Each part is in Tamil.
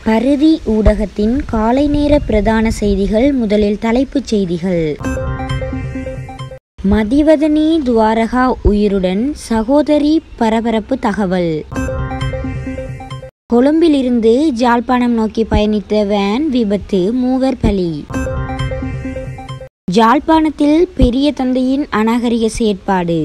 பருதி ஊடகத்தின் காலை நேர பிரதான செய்திகள் முதலில் தலைப்புச் செய்திகள் மதிவதனி துவாரகா உயிருடன் சகோதரி பரபரப்பு தகவல் கொழும்பிலிருந்து ஜாழ்ப்பாணம் நோக்கி பயணித்த வேன் விபத்து மூவர் பலி ஜாழ்ப்பாணத்தில் பெரிய தந்தையின் அநாகரிக செயற்பாடு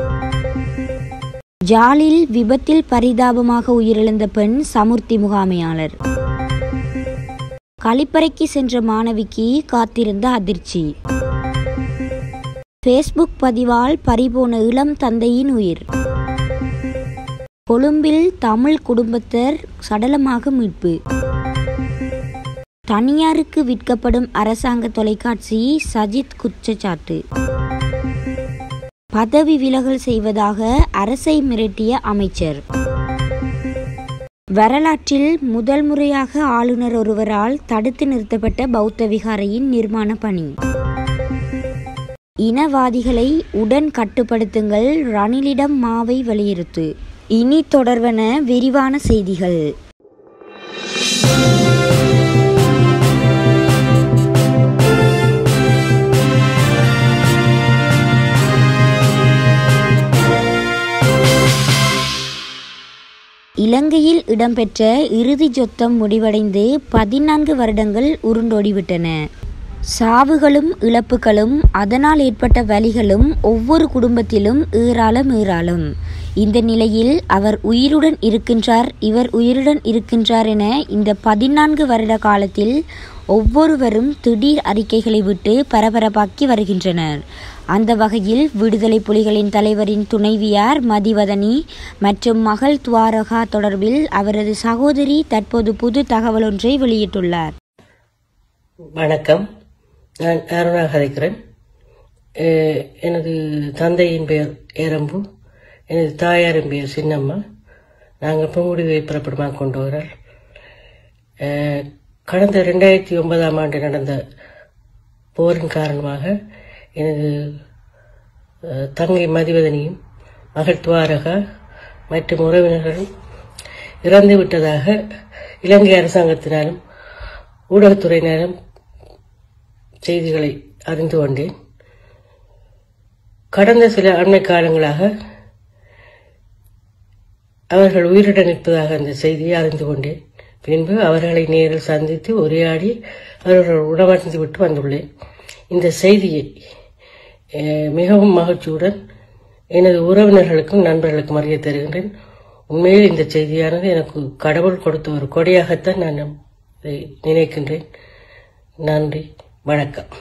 ஜாலில் விபத்தில் பரிதாபமாக உயிரிழந்த பெண் சமுர்த்தி முகாமையாளர் கழிப்பறைக்கு சென்ற மாணவிக்கு காத்திருந்த அதிர்ச்சி ஃபேஸ்புக் பதிவால் பறிபோன இளம் தந்தையின் உயிர் கொழும்பில் தமிழ் குடும்பத்தர் சடலமாக மீட்பு தனியாருக்கு விற்கப்படும் அரசாங்க தொலைக்காட்சி சஜித் குற்றச்சாட்டு பதவி விலகல் செய்வதாக அரசை மிரட்டிய அமைச்சர் வரலாற்றில் முதல் முறையாக ஆளுநர் ஒருவரால் தடுத்து நிறுத்தப்பட்ட பௌத்த விகாரையின் நிர்மாண பணி இனவாதிகளை உடன் கட்டுப்படுத்துங்கள் ரணிலிடம் மாவை வலியுறுத்து இனி தொடர்வன விரிவான செய்திகள் இலங்கையில் இடம்பெற்ற இறுதி யுத்தம் முடிவடைந்து பதினான்கு வருடங்கள் உருண்டோடிவிட்டன சாவுகளும் இழப்புகளும் அதனால் ஏற்பட்ட வலிகளும் ஒவ்வொரு குடும்பத்திலும் ஏராளம் ஏராளம் இந்த நிலையில் அவர் உயிருடன் இருக்கின்றார் இவர் உயிருடன் இருக்கின்றார் என இந்த பதினான்கு வருட காலத்தில் ஒவ்வொருவரும் திடீர் அறிக்கைகளை விட்டு பரபரப்பாக்கி வருகின்றனர் அந்த வகையில் விடுதலை புலிகளின் தலைவரின் துணைவியார் மதிவதனி மற்றும் மகள் துவாரகா தொடர்பில் அவரது சகோதரி தற்போது புது தகவல் ஒன்றை வெளியிட்டுள்ளார் வணக்கம் நான் அருணா கதைக்கிறேன் அஹ் எனது தந்தையின் பெயர் ஏரம்பு எனது தாயாரின் பெயர் சின்னம்மா நாங்கள் பொங்குடிவை பிறப்பிடமாக கொண்டவர்கள் அஹ் கடந்த ரெண்டாயிரத்தி ஒன்பதாம் ஆண்டு நடந்த போரின் காரணமாக எனது அஹ், தங்கை மதிவதனியும் மகள் துவாரகா மற்றும் உறவினர்கள் இறந்து விட்டதாக இலங்கை அரசாங்கத்தினாலும் ஊடகத்துறையினரும் செய்திகளை அறிந்து கொண்டேன் கடந்த சில அண்மை காலங்களாக அவர்கள் உயிருடன் இருப்பதாக அந்த செய்தியை அறிந்து கொண்டேன் பின்பு அவர்களை நேரில் சந்தித்து உரையாடி அவர்கள் உணவறிந்து விட்டு வந்துள்ளேன் இந்த செய்தியை அஹ், மிகவும் மகிழ்ச்சியுடன் எனது உறவினர்களுக்கும் நண்பர்களுக்கும் அறிய தருகின்றேன் உண்மையில் இந்த செய்தியானது எனக்கு கடவுள் கொடுத்த ஒரு கொடையாகத்தான் நான் இதை நினைக்கின்றேன் நன்றி வணக்கம்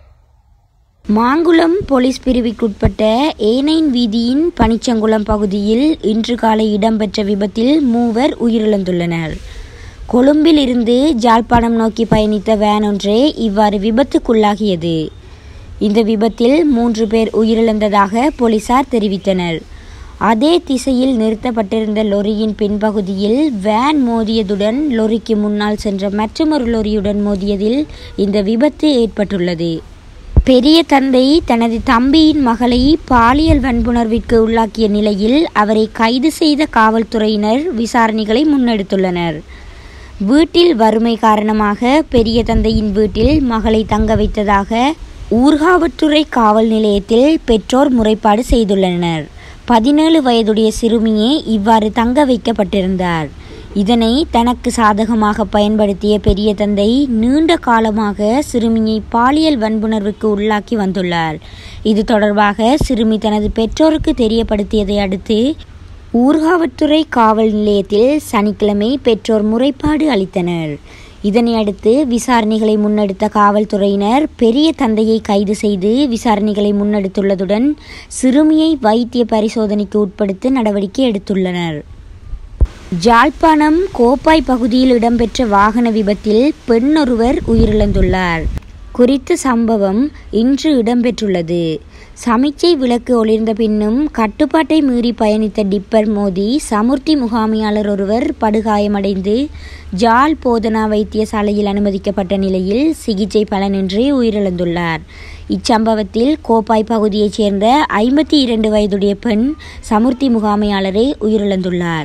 மாங்குளம் போலீஸ் பிரிவுக்குட்பட்ட ஏனைன் வீதியின் பனிச்சங்குளம் பகுதியில் இன்று காலை இடம்பெற்ற விபத்தில் மூவர் உயிரிழந்துள்ளனர் கொழும்பில் இருந்து ஜாழ்ப்பாணம் நோக்கி பயணித்த வேன் ஒன்றே இவ்வாறு விபத்துக்குள்ளாகியது இந்த விபத்தில் மூன்று பேர் உயிரிழந்ததாக போலீசார் தெரிவித்தனர் அதே திசையில் நிறுத்தப்பட்டிருந்த லொரியின் பின்பகுதியில் வேன் மோதியதுடன் லொரிக்கு முன்னால் சென்ற மற்றொரு லொரியுடன் மோதியதில் இந்த விபத்து ஏற்பட்டுள்ளது பெரிய தந்தை தனது தம்பியின் மகளை பாலியல் வன்புணர்விற்கு உள்ளாக்கிய நிலையில் அவரை கைது செய்த காவல்துறையினர் விசாரணைகளை முன்னெடுத்துள்ளனர் வீட்டில் வறுமை காரணமாக பெரிய தந்தையின் வீட்டில் மகளை தங்க வைத்ததாக ஊர்காவற்றுறை காவல் நிலையத்தில் பெற்றோர் முறைப்பாடு செய்துள்ளனர் பதினேழு வயதுடைய சிறுமியே இவ்வாறு தங்க வைக்கப்பட்டிருந்தார் இதனை தனக்கு சாதகமாக பயன்படுத்திய பெரிய தந்தை நீண்ட காலமாக சிறுமியை பாலியல் வன்புணர்வுக்கு உள்ளாக்கி வந்துள்ளார் இது தொடர்பாக சிறுமி தனது பெற்றோருக்கு தெரியப்படுத்தியதை அடுத்து ஊர்காவற்றுறை காவல் நிலையத்தில் சனிக்கிழமை பெற்றோர் முறைப்பாடு அளித்தனர் இதனை அடுத்து விசாரணைகளை முன்னெடுத்த காவல்துறையினர் பெரிய தந்தையை கைது செய்து விசாரணைகளை முன்னெடுத்துள்ளதுடன் சிறுமியை வைத்திய பரிசோதனைக்கு உட்படுத்த நடவடிக்கை எடுத்துள்ளனர் ஜாழ்ப்பாணம் கோப்பாய் பகுதியில் இடம்பெற்ற வாகன விபத்தில் பெண்ணொருவர் உயிரிழந்துள்ளார் குறித்த சம்பவம் இன்று இடம்பெற்றுள்ளது சமிச்சை விளக்கு ஒளிர்ந்த பின்னும் கட்டுப்பாட்டை மீறி பயணித்த டிப்பர் மோதி சமுர்த்தி முகாமியாளர் ஒருவர் படுகாயமடைந்து ஜாழ் போதனா வைத்தியசாலையில் அனுமதிக்கப்பட்ட நிலையில் சிகிச்சை பலனின்றி உயிரிழந்துள்ளார் இச்சம்பவத்தில் கோப்பாய் பகுதியைச் சேர்ந்த ஐம்பத்தி இரண்டு வயதுடைய பெண் சமுர்த்தி முகாமையாளரை உயிரிழந்துள்ளார்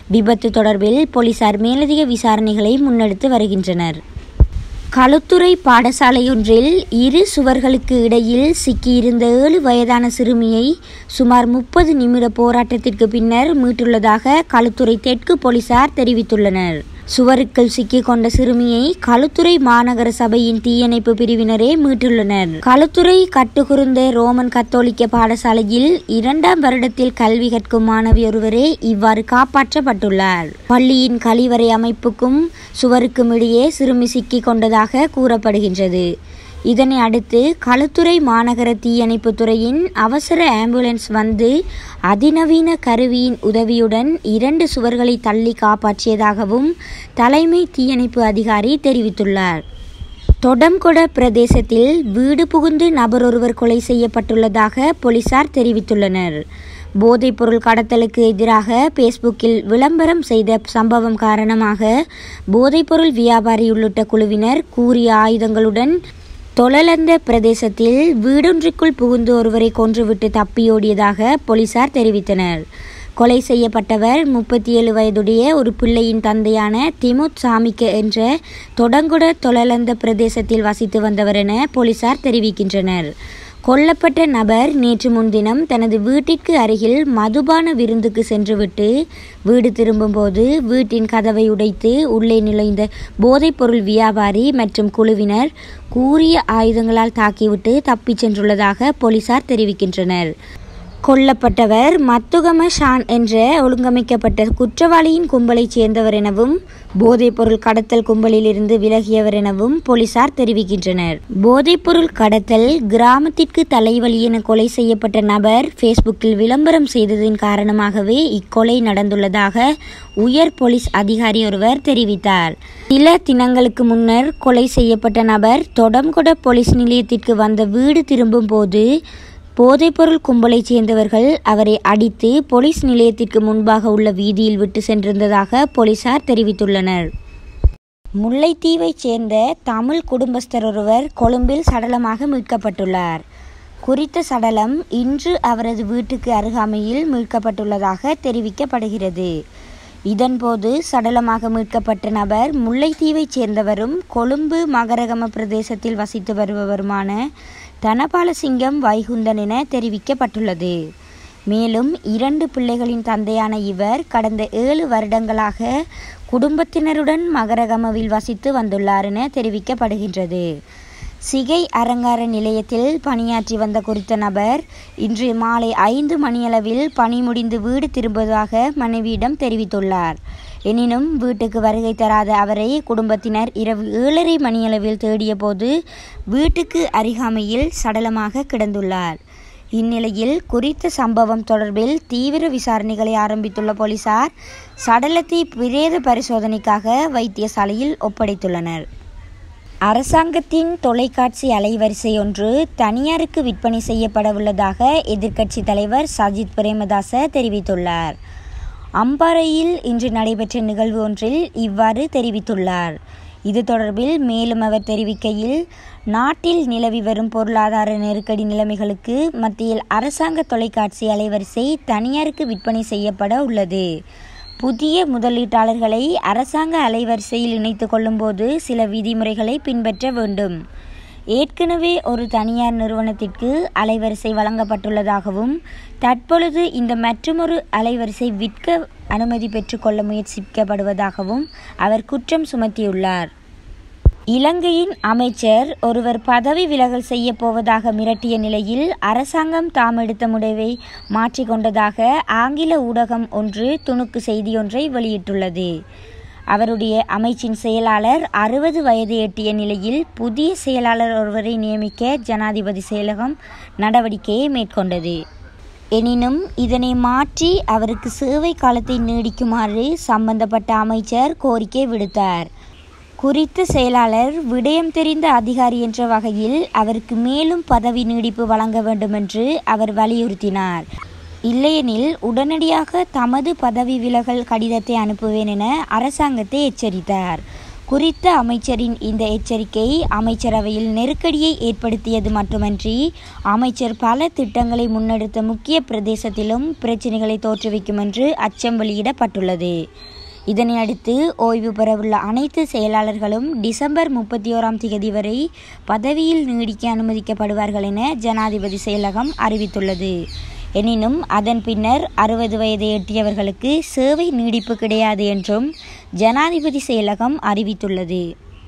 விபத்து தொடர்பில் போலீசார் மேலதிக விசாரணைகளை முன்னெடுத்து வருகின்றனர் களுத்துறை பாடசாலையொன்றில் இரு சுவர்களுக்கு இடையில் சிக்கியிருந்த ஏழு வயதான சிறுமியை சுமார் முப்பது நிமிட போராட்டத்திற்கு பின்னர் மீட்டுள்ளதாக களுத்துறை தெற்கு போலீசார் தெரிவித்துள்ளனர் சுவருக்குள் சிக்கிக் கொண்ட சிறுமியை களுத்துறை மாநகர சபையின் தீயணைப்பு பிரிவினரே மீட்டுள்ளனர் களுத்துறை கட்டுக்குருந்த ரோமன் கத்தோலிக்க பாடசாலையில் இரண்டாம் வருடத்தில் கல்வி கற்கும் மாணவி ஒருவரே இவ்வாறு காப்பாற்றப்பட்டுள்ளார் பள்ளியின் கழிவறை அமைப்புக்கும் சுவருக்கும் இடையே சிறுமி சிக்கிக் கொண்டதாக கூறப்படுகின்றது இதனை அடுத்து களுத்துறை மாநகர தீயணைப்பு துறையின் அவசர ஆம்புலன்ஸ் வந்து அதிநவீன கருவியின் உதவியுடன் இரண்டு சுவர்களை தள்ளி காப்பாற்றியதாகவும் தலைமை தீயணைப்பு அதிகாரி தெரிவித்துள்ளார் தொடம்கொட பிரதேசத்தில் வீடு புகுந்து நபரொருவர் கொலை செய்யப்பட்டுள்ளதாக போலீசார் தெரிவித்துள்ளனர் போதைப்பொருள் கடத்தலுக்கு எதிராக பேஸ்புக்கில் விளம்பரம் செய்த சம்பவம் காரணமாக போதைப்பொருள் வியாபாரி உள்ளிட்ட குழுவினர் கூறிய ஆயுதங்களுடன் தொழலந்த பிரதேசத்தில் வீடொன்றுக்குள் புகுந்து ஒருவரை கொன்றுவிட்டு தப்பியோடியதாக போலீசார் தெரிவித்தனர் கொலை செய்யப்பட்டவர் முப்பத்தி ஏழு வயதுடைய ஒரு பிள்ளையின் தந்தையான திமுத் சாமிக்க என்ற தொடங்குட தொழலந்த பிரதேசத்தில் வசித்து வந்தவர் என போலீசார் தெரிவிக்கின்றனர் கொல்லப்பட்ட நபர் நேற்று முன்தினம் தனது வீட்டிற்கு அருகில் மதுபான விருந்துக்கு சென்றுவிட்டு வீடு திரும்பும்போது வீட்டின் கதவை உடைத்து உள்ளே நுழைந்த போதைப்பொருள் வியாபாரி மற்றும் குழுவினர் கூறிய ஆயுதங்களால் தாக்கிவிட்டு தப்பிச் சென்றுள்ளதாக போலீசார் தெரிவிக்கின்றனர் கொல்லப்பட்டவர் மத்துகம ஷான் என்ற ஒழுங்கமைக்கப்பட்ட குற்றவாளியின் கும்பலைச் சேர்ந்தவர் எனவும் போதைப்பொருள் கடத்தல் கும்பலிலிருந்து விலகியவர் எனவும் போலீசார் தெரிவிக்கின்றனர் போதைப்பொருள் கடத்தல் கிராமத்திற்கு தலைவலி என கொலை செய்யப்பட்ட நபர் ஃபேஸ்புக்கில் விளம்பரம் செய்ததின் காரணமாகவே இக்கொலை நடந்துள்ளதாக உயர் போலீஸ் அதிகாரி ஒருவர் தெரிவித்தார் சில தினங்களுக்கு முன்னர் கொலை செய்யப்பட்ட நபர் தொடம்கொட போலீஸ் நிலையத்திற்கு வந்த வீடு திரும்பும் போது போதைப்பொருள் கும்பலைச் சேர்ந்தவர்கள் அவரை அடித்து போலீஸ் நிலையத்திற்கு முன்பாக உள்ள வீதியில் விட்டு சென்றிருந்ததாக போலீசார் தெரிவித்துள்ளனர் முல்லைத்தீவைச் சேர்ந்த தமிழ் குடும்பஸ்தர் ஒருவர் கொழும்பில் சடலமாக மீட்கப்பட்டுள்ளார் குறித்த சடலம் இன்று அவரது வீட்டுக்கு அருகாமையில் மீட்கப்பட்டுள்ளதாக தெரிவிக்கப்படுகிறது இதன்போது சடலமாக மீட்கப்பட்ட நபர் முல்லைத்தீவைச் சேர்ந்தவரும் கொழும்பு மகரகம பிரதேசத்தில் வசித்து வருபவருமான தனபாலசிங்கம் வைகுந்தன் என தெரிவிக்கப்பட்டுள்ளது மேலும் இரண்டு பிள்ளைகளின் தந்தையான இவர் கடந்த ஏழு வருடங்களாக குடும்பத்தினருடன் மகரகமவில் வசித்து வந்துள்ளார் என தெரிவிக்கப்படுகின்றது சிகை அலங்கார நிலையத்தில் பணியாற்றி வந்த குறித்த நபர் இன்று மாலை ஐந்து மணியளவில் பணி முடிந்து வீடு திரும்புவதாக மனைவியிடம் தெரிவித்துள்ளார் எனினும் வீட்டுக்கு வருகை தராத அவரை குடும்பத்தினர் இரவு ஏழரை மணியளவில் தேடிய போது வீட்டுக்கு அருகாமையில் சடலமாக கிடந்துள்ளார் இந்நிலையில் குறித்த சம்பவம் தொடர்பில் தீவிர விசாரணைகளை ஆரம்பித்துள்ள போலீசார் சடலத்தை பிரேத பரிசோதனைக்காக வைத்தியசாலையில் ஒப்படைத்துள்ளனர் அரசாங்கத்தின் தொலைக்காட்சி அலைவரிசை ஒன்று தனியாருக்கு விற்பனை செய்யப்பட உள்ளதாக எதிர்க்கட்சி தலைவர் சஜித் பிரேமதாச தெரிவித்துள்ளார் அம்பாறையில் இன்று நடைபெற்ற நிகழ்வு ஒன்றில் இவ்வாறு தெரிவித்துள்ளார் இது தொடர்பில் மேலும் அவர் தெரிவிக்கையில் நாட்டில் நிலவி வரும் பொருளாதார நெருக்கடி நிலைமைகளுக்கு மத்தியில் அரசாங்க தொலைக்காட்சி அலைவரிசை தனியாருக்கு விற்பனை செய்யப்பட உள்ளது புதிய முதலீட்டாளர்களை அரசாங்க அலைவரிசையில் இணைத்து கொள்ளும்போது சில விதிமுறைகளை பின்பற்ற வேண்டும் ஏற்கனவே ஒரு தனியார் நிறுவனத்திற்கு அலைவரிசை வழங்கப்பட்டுள்ளதாகவும் தற்பொழுது இந்த மற்றுமொரு அலைவரிசை விற்க அனுமதி பெற்றுக்கொள்ள முயற்சிக்கப்படுவதாகவும் அவர் குற்றம் சுமத்தியுள்ளார் இலங்கையின் அமைச்சர் ஒருவர் பதவி விலகல் செய்ய போவதாக மிரட்டிய நிலையில் அரசாங்கம் தாம் எடுத்த முடிவை மாற்றிக்கொண்டதாக ஆங்கில ஊடகம் ஒன்று துணுக்கு செய்தியொன்றை வெளியிட்டுள்ளது அவருடைய அமைச்சின் செயலாளர் அறுபது வயது எட்டிய நிலையில் புதிய செயலாளர் ஒருவரை நியமிக்க ஜனாதிபதி செயலகம் நடவடிக்கையை மேற்கொண்டது எனினும் இதனை மாற்றி அவருக்கு சேவை காலத்தை நீடிக்குமாறு சம்பந்தப்பட்ட அமைச்சர் கோரிக்கை விடுத்தார் குறித்த செயலாளர் விடயம் தெரிந்த அதிகாரி என்ற வகையில் அவருக்கு மேலும் பதவி நீடிப்பு வழங்க வேண்டும் என்று அவர் வலியுறுத்தினார் இல்லையெனில் உடனடியாக தமது பதவி விலகல் கடிதத்தை அனுப்புவேன் என அரசாங்கத்தை எச்சரித்தார் குறித்த அமைச்சரின் இந்த எச்சரிக்கை அமைச்சரவையில் நெருக்கடியை ஏற்படுத்தியது மட்டுமன்றி அமைச்சர் பல திட்டங்களை முன்னெடுத்த முக்கிய பிரதேசத்திலும் பிரச்சினைகளை தோற்றுவிக்கும் என்று அச்சம் வெளியிடப்பட்டுள்ளது இதனை அடுத்து ஓய்வு பெறவுள்ள அனைத்து செயலாளர்களும் டிசம்பர் முப்பத்தி ஓராம் தேதி வரை பதவியில் நீடிக்க அனுமதிக்கப்படுவார்கள் என ஜனாதிபதி செயலகம் அறிவித்துள்ளது எனினும் அதன் பின்னர் அறுபது வயதை எட்டியவர்களுக்கு சேவை நீடிப்பு கிடையாது என்றும் ஜனாதிபதி செயலகம் அறிவித்துள்ளது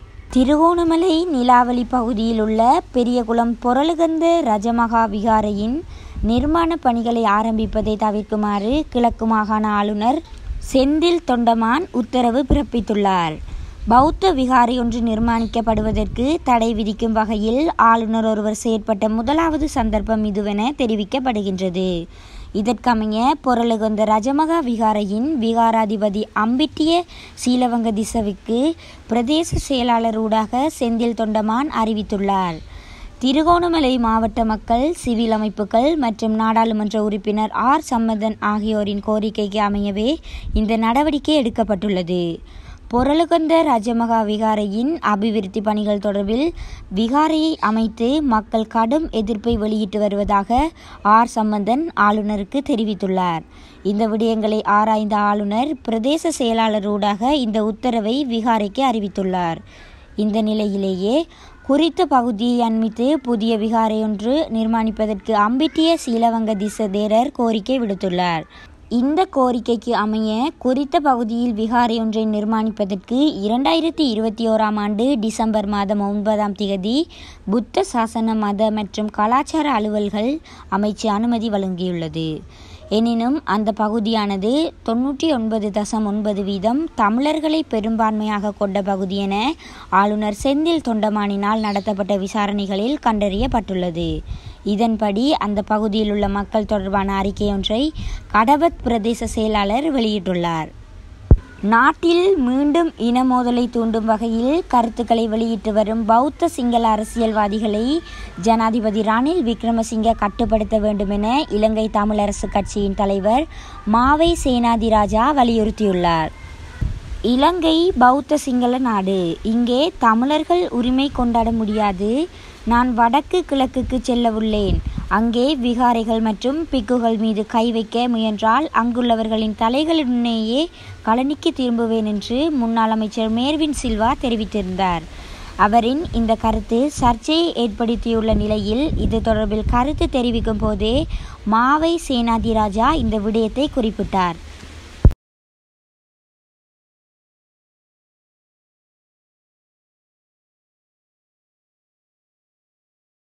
திருகோணமலை நிலாவளி பகுதியில் உள்ள பெரியகுளம் பொருளுகந்த ரஜமகா விகாரையின் நிர்மாண பணிகளை ஆரம்பிப்பதை தவிர்க்குமாறு கிழக்கு மாகாண ஆளுநர் செந்தில் தொண்டமான் உத்தரவு பிறப்பித்துள்ளார் பௌத்த விகாரை ஒன்று நிர்மாணிக்கப்படுவதற்கு தடை விதிக்கும் வகையில் ஆளுநர் ஒருவர் செயற்பட்ட முதலாவது சந்தர்ப்பம் இதுவென தெரிவிக்கப்படுகின்றது இதற்கமைய பொருளுகந்த ரஜமகா விகாரையின் விகாராதிபதி அம்பிட்டிய சீலவங்க திசவிற்கு பிரதேச செயலாளர் ஊடாக செந்தில் தொண்டமான் அறிவித்துள்ளார் திருகோணமலை மாவட்ட மக்கள் சிவில் அமைப்புகள் மற்றும் நாடாளுமன்ற உறுப்பினர் ஆர் சம்மதன் ஆகியோரின் கோரிக்கைக்கு அமையவே இந்த நடவடிக்கை எடுக்கப்பட்டுள்ளது பொருளுகந்த ராஜமகா விகாரையின் அபிவிருத்தி பணிகள் தொடர்பில் விகாரையை அமைத்து மக்கள் கடும் எதிர்ப்பை வெளியிட்டு வருவதாக ஆர் சம்பந்தன் ஆளுநருக்கு தெரிவித்துள்ளார் இந்த விடயங்களை ஆராய்ந்த ஆளுநர் பிரதேச செயலாளர் ஊடாக இந்த உத்தரவை விகாரைக்கு அறிவித்துள்ளார் இந்த நிலையிலேயே குறித்த பகுதியை அண்மித்து புதிய விகாரையொன்று நிர்மாணிப்பதற்கு அம்பிட்டிய சீலவங்க திச தேரர் கோரிக்கை விடுத்துள்ளார் இந்த கோரிக்கைக்கு அமைய குறித்த பகுதியில் விகாரை ஒன்றை நிர்மாணிப்பதற்கு இரண்டாயிரத்தி இருபத்தி ஓராம் ஆண்டு டிசம்பர் மாதம் ஒன்பதாம் திகதி புத்த சாசன மத மற்றும் கலாச்சார அலுவல்கள் அமைச்சு அனுமதி வழங்கியுள்ளது எனினும் அந்த பகுதியானது தொன்னூற்றி ஒன்பது தசம் ஒன்பது வீதம் தமிழர்களை பெரும்பான்மையாக கொண்ட பகுதி என ஆளுநர் செந்தில் தொண்டமானினால் நடத்தப்பட்ட விசாரணைகளில் கண்டறியப்பட்டுள்ளது இதன்படி அந்த பகுதியில் உள்ள மக்கள் தொடர்பான அறிக்கையொன்றை கடவத் பிரதேச செயலாளர் வெளியிட்டுள்ளார் நாட்டில் மீண்டும் இன மோதலை தூண்டும் வகையில் கருத்துக்களை வெளியிட்டு வரும் பௌத்த சிங்கள அரசியல்வாதிகளை ஜனாதிபதி ரணில் விக்ரமசிங்க கட்டுப்படுத்த வேண்டும் என இலங்கை தமிழரசு கட்சியின் தலைவர் மாவை சேனாதிராஜா வலியுறுத்தியுள்ளார் இலங்கை பௌத்த சிங்கள நாடு இங்கே தமிழர்கள் உரிமை கொண்டாட முடியாது நான் வடக்கு கிழக்குக்கு செல்ல உள்ளேன் அங்கே விகாரைகள் மற்றும் பிக்குகள் மீது கை வைக்க முயன்றால் அங்குள்ளவர்களின் தலைகளுடனேயே கழனிக்கு திரும்புவேன் என்று முன்னாள் அமைச்சர் மேர்வின் சில்வா தெரிவித்திருந்தார் அவரின் இந்த கருத்து சர்ச்சையை ஏற்படுத்தியுள்ள நிலையில் இது தொடர்பில் கருத்து தெரிவிக்கும் போதே மாவை சேனாதிராஜா இந்த விடயத்தை குறிப்பிட்டார்